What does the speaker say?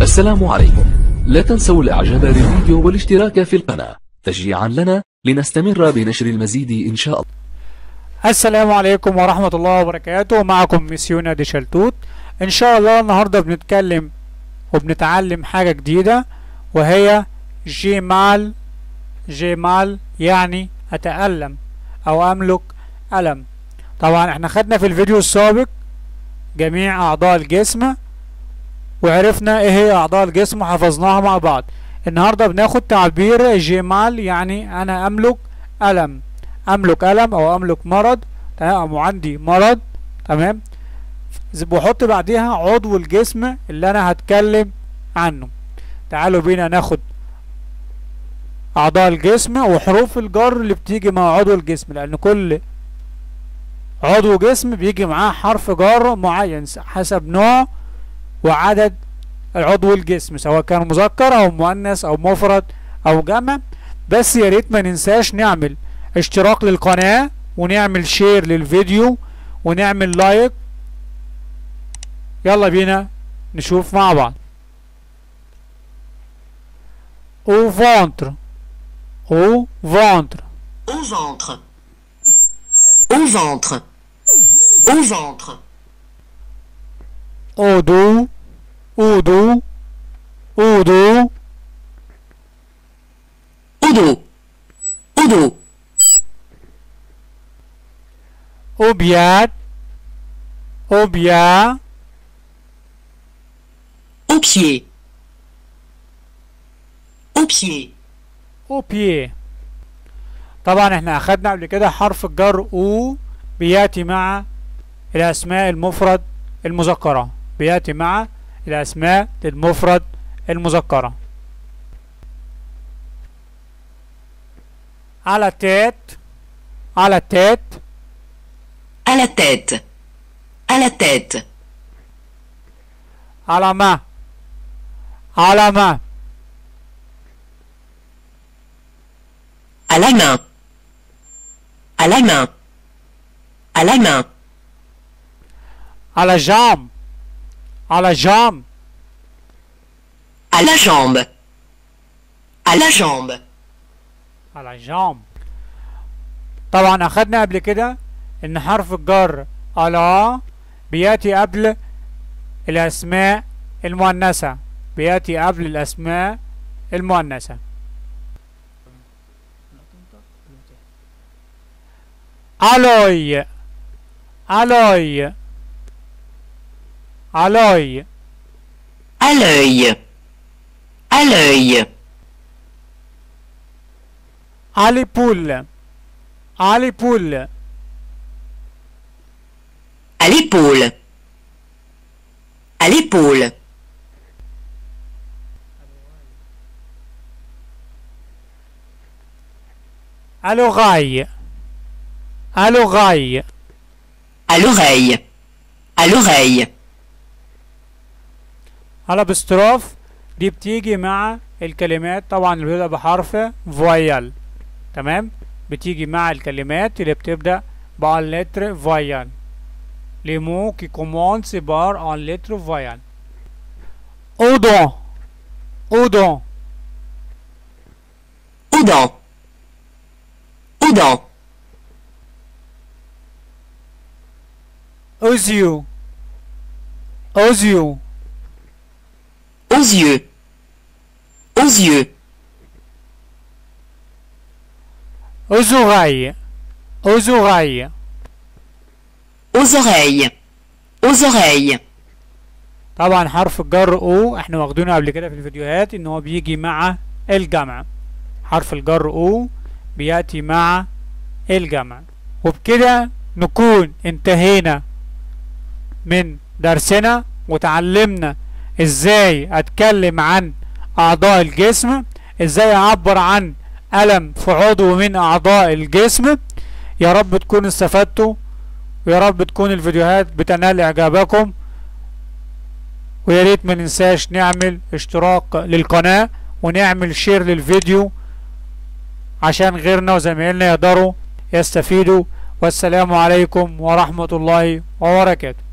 السلام عليكم لا تنسوا الاعجاب بالفيديو والاشتراك في القناة تشجيعا لنا لنستمر بنشر المزيد ان شاء الله السلام عليكم ورحمة الله وبركاته معكم ميسيونا دي شلتوت ان شاء الله النهاردة بنتكلم وبنتعلم حاجة جديدة وهي جيمال جيمال يعني اتألم او املك ألم طبعا احنا خدنا في الفيديو السابق جميع اعضاء الجسم وعرفنا ايه هي اعضاء الجسم وحفظناها مع بعض النهارده بناخد تعبير جيمال يعني انا املك ألم املك ألم او املك مرض تمام او عندي مرض تمام بحط بعديها عضو الجسم اللي انا هتكلم عنه تعالوا بينا ناخد اعضاء الجسم وحروف الجر اللي بتيجي مع عضو الجسم لان كل عضو جسم بيجي معاه حرف جر معين حسب نوع وعدد عضو الجسم سواء كان مذكر او مؤنث او مفرد او جمع بس يا ريت ما ننساش نعمل اشتراك للقناة ونعمل شير للفيديو ونعمل لايك يلا بينا نشوف مع بعض au ventre au ventre Au ventre. Au ventre. Au ventre. au dos au dos au dos Au dos. Au dos. au biat au bia Au pied. Au pied. au pied طبعا احنا اخدنا قبل كده حرف الجر او بياتي مع الاسماء المفرد المذكرة بياتي مع الاسماء المفرد المذكرة على تيت على تيت À la tête. À la tête. على ما على ما À la main. À la main. À la main. على جام على جام À la jambe. À la jambe. على جام طبعا اخدنا قبل كده ان حرف الجر على بياتي قبل الاسماء المؤنثة بياتي قبل الاسماء المؤنثة الوي الوي الوي À l'œil. À l'œil. علي بول علي بول À l'épaule. À l'épaule. الوغاي الوغاي À l'oreille. À l'oreille. على باستروف دي بتيجي مع الكلمات طبعا اللي بتبدأ بحرف فويال تمام بتيجي مع الكلمات اللي بتبدأ بان لتر فويال les mots qui commencent par en lettre voyelle odon odon Aux dents. Aux dents. aux yeux aux yeux Aux yeux. Aux yeux. aux oreilles aux oreilles Aux oreilles. Aux oreilles. طبعا حرف الجر او احنا واخدينه قبل كده في الفيديوهات ان هو بيجي مع الجمع حرف الجر او بياتي مع الجمع وبكده نكون انتهينا من درسنا وتعلمنا ازاي اتكلم عن اعضاء الجسم ازاي اعبر عن الم في عضو من اعضاء الجسم يا رب تكونوا استفدتوا ويا رب تكون الفيديوهات بتنال اعجابكم ويا ريت ما ننساش نعمل اشتراك للقناة ونعمل شير للفيديو عشان غيرنا وزمايلنا يقدروا يستفيدوا والسلام عليكم ورحمة الله وبركاته